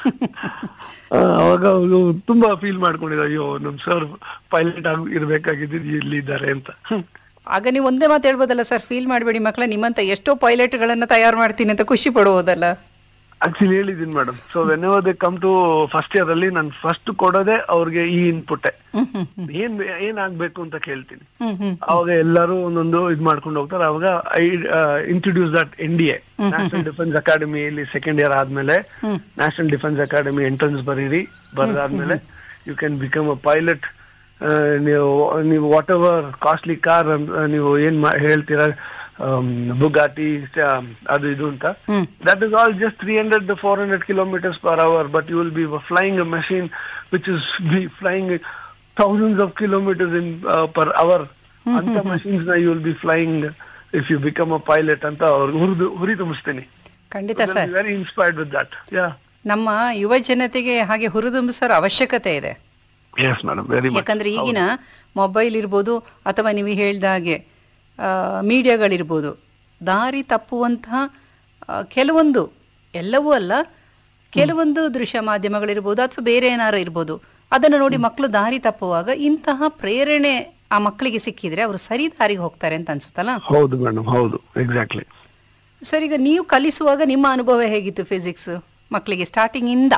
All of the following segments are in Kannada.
ಆ, ಅವಾಗ ಅವ್ರು ತುಂಬಾ ಫೀಲ್ ಮಾಡ್ಕೊಂಡಿದ್ರು ಅಯ್ಯೋ ನಮ್ ಸರ್ ಪೈಲಟ್ ಆಗಿ ಇರ್ಬೇಕಾಗಿದ್ದು ಇಲ್ಲಿ ಇದ್ದಾರೆ ಅಂತ ಆಗ ನೀವು ಒಂದೇ ಮಾತು ಹೇಳ್ಬೋದಲ್ಲ ಸರ್ ಫೀಲ್ ಮಾಡಬೇಡಿ ಮಕ್ಕಳ ನಿಮ್ಮಂತ ಎಷ್ಟೋ ಪೈಲಟ್ಗಳನ್ನ ತಯಾರು ಮಾಡ್ತೀನಿ ಅಂತ ಖುಷಿ ಪಡುವುದಲ್ಲ ಆಕ್ಚುಲಿ ಹೇಳಿದೀನಿ madam so whenever they come to first year ಅಲ್ಲಿ ನಾನು ಫಸ್ಟ್ ಕೊಡೋದೇ ಅವ್ರಿಗೆ ಈ ಇನ್ಪುಟ್ ಹ್ಮ್ ಹ್ಮ್ ಏನ್ ಏನ್ ಆಗ್ಬೇಕು ಅಂತ ಕೇಳ್ತೀನಿ ಹ್ಮ್ ಹ್ಮ್ ಅವಾಗ ಎಲ್ಲರೂ ಒಂದೊಂದು ಇದ್ ಮಾಡ್ಕೊಂಡು ಹೋಗ್ತಾರೆ ಅವಾಗ I introduce that N D A national defence academy ಇಲ್ಲಿ ಸೆಕೆಂಡ್ ಇಯರ್ ಆದ್ಮೇಲೆ ನ್ಯಾಷನಲ್ ಡಿಫೆನ್ಸ್ ಅಕಾಡೆಮಿ ಎಂಟ್ರೆನ್ಸ್ ಬರೀರಿ ಬರ್ದಾದ್ಮೇಲೆ you can become a pilot ನೀವು ನೀವು ವಾಟ್ ಎವರ್ ಕಾಸ್ಟ್ಲಿ ಕಾರ್ ನೀವು ಏನ್ ಮಾ- ಹೇಳ್ತೀರಾ ಬುಗಾಟಿ ಅದು ಇದು ಅಂತ hmm. That is all just three hundred four hundred kilometres per hour but you will be flying a machine which is be flying thousands of kilometres in per hour ಅಂತ ಮಷೀನ್ಸ್ ನ you will be flying if you become a pilot ಅಂತ ಅವ್ರಿಗೆ ಹುರಿದು ಹುರಿ ತುಂಬಿಸ್ತೀನಿ ಖಂಡಿತ sir very inspired with that yeah ನಮ್ಮ ಯುವ ಜನತೆಗೆ ಹಾಗೆ ಹುರಿದುಂಬಿಸೋರ ಅವಶ್ಯಕತೆ ಇದೆ ಎಸ್ ಮೇಡಮ್ ವೆರಿ ಮಚ್ ಯಾಕಂದ್ರೆ ಈಗಿನ ಮೊಬೈಲ್ ಇರ್ಬೋದು ಅಥವಾ ನೀವು ಹೇಳ್ದ ಹಾಗೆ ಆ, ಮೀಡಿಯಾಗಳಿರ್ಬೋದು ದಾರಿ ತಪ್ಪುವಂತಹ ಆ, ಕೆಲವೊಂದು ಎಲ್ಲವೂ ಅಲ್ಲ ಕೆಲವೊಂದು ದೃಶ್ಯ ಮಾಧ್ಯಮಗಳಿರ್ಬೋದು ಅಥವಾ ಬೇರೆ ಏನಾರು ಇರ್ಬೋದು ಅದನ್ನು ನೋಡಿ ಮಕ್ಕಳು ದಾರಿ ತಪ್ಪುವಾಗ ಇಂತಹ ಪ್ರೇರಣೆ ಆ ಮಕ್ಕಳಿಗೆ ಸಿಕ್ಕಿದ್ರೆ ಅವರು ಸರಿ ದಾರಿಗೆ ಹೋಗ್ತಾರೆ ಅಂತ ಅನ್ಸುತ್ತಲ್ಲ ಹೌದು ಮೇಡಮ್ ಹೌದು ಎಕ್ಸಾಕ್ಟ್ಲಿ ಸರ್ ಈಗ ನೀವು ಕಲಿಸುವಾಗ ನಿಮ್ಮ ಅನುಭವ ಹೇಗಿತ್ತು ಫಿಸಿಕ್ಸ್ ಮಕ್ಕಳಿಗೆ ಸ್ಟಾರ್ಟಿಂಗ್ ಇಂದ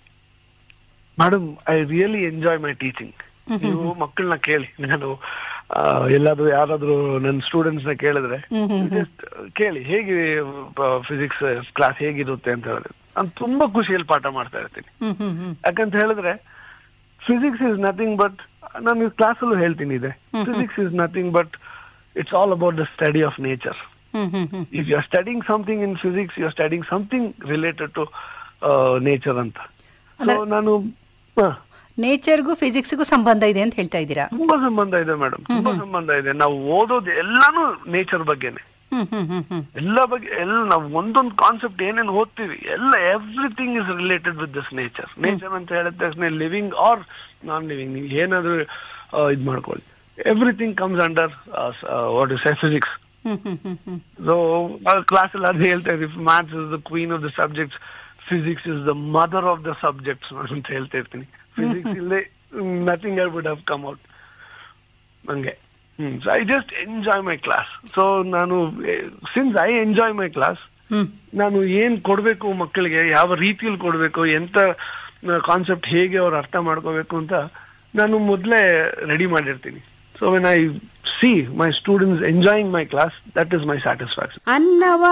madam I really enjoy my teaching ನೀವು ಮಕ್ಕಳನ್ನ ಕೇಳಿ ನಾನು ಆ, ಎಲ್ಲಾದ್ರೂ ಯಾರಾದ್ರೂ ನನ್ನ ಸ್ಟೂಡೆಂಟ್ಸ್ ನ ಕೇಳಿದ್ರೆ just ಕೇಳಿ ಹೇಗೆ ಫಿಸಿಕ್ಸ್ ಕ್ಲಾಸ್ ಹೇಗಿರುತ್ತೆ ಅಂತ ಹೇಳಿದ್ರೆ ನಾನು ತುಂಬಾ ಖುಷಿಯಲ್ಲಿ ಪಾಠ ಮಾಡ್ತಾ ಇರ್ತೀನಿ ಹ್ಮ್ ಹ್ಮ್ ಹ್ಮ್ ಯಾಕಂತ ಹೇಳಿದ್ರೆ ಫಿಸಿಕ್ಸ್ ಇಸ್ ನಥಿಂಗ್ ಬಟ್ ನಾನು ಕ್ಲಾಸ್ ಅಲ್ಲೂ ಹೇಳ್ತೀನಿ ಇದೆ physics is nothing but it's all about the study of nature hmm hmm hmm if you are studying something in physics you are studying something related to nature ಅಂತ ಸೊ ನಾನು ಹ, ನೇಚರ್ಗೂ ಫಿಸಿಕ್ಸ್ಗೂ ಸಂಬಂಧ ಇದೆ ಅಂತ ಹೇಳ್ತಾ ಇದ್ದೀರಾ ತುಂಬಾ ಸಂಬಂಧ ಇದೆ ಮೇಡಮ್ ತುಂಬಾ ಸಂಬಂಧ ಇದೆ ನಾವು ಓದೋದು ಎಲ್ಲಾನು ನೇಚರ್ ಬಗ್ಗೆನೆ ಹ್ಮ್ ಹ್ಮ್ ಹ್ಮ್ ಹ್ಮ್ ಎಲ್ಲ ಬಗ್ಗೆ ಎಲ್ಲ ನಾವು ಒಂದೊಂದು ಕಾನ್ಸೆಪ್ಟ್ ಏನೇನು ಓದ್ತೀವಿ ಎಲ್ಲ everything is related with this nature nature ಅಂತ ಹೇಳಿದ ತಕ್ಷಣ ಲಿವಿಂಗ್ ಆರ್ ನಾನ್ ಲಿವಿಂಗ್ ನೀವು ಏನಾದ್ರೂ ಆ, ಇದ್ ಮಾಡ್ಕೊಳ್ಳಿ everything comes under what is physics hmm hmm hmm hmm so class ಅಲ್ಲಿ ಅದು ಹೇಳ್ತಾ ಇದ್ದೀವಿ maths is the queen of the subjects physics is the mother of the subjects ಅಂತ ಹೇಳ್ತಾ ಇರ್ತೀನಿ ಫಿಸಿಕ್ಸ್ ಇಲ್ಲದೆ nothing I would have come out ನಂಗೆ hmm I just enjoy my class so ನಾನು since I enjoy my class hmm ನಾನು ಏನ್ ಕೊಡ್ಬೇಕು ಮಕ್ಕಳಿಗೆ ಯಾವ ರೀತಿಯಲ್ಲಿ ಕೊಡ್ಬೇಕು ಎಂತ ಕಾನ್ಸೆಪ್ಟ್ ಹೇಗೆ ಅವ್ರು ಅರ್ಥ ಮಾಡ್ಕೋಬೇಕು ಅಂತ ನಾನು ಮೊದಲೇ ರೆಡಿ ಮಾಡಿರ್ತೀನಿ so when I see my students enjoying my class that is my satisfaction ಅನ್ನವ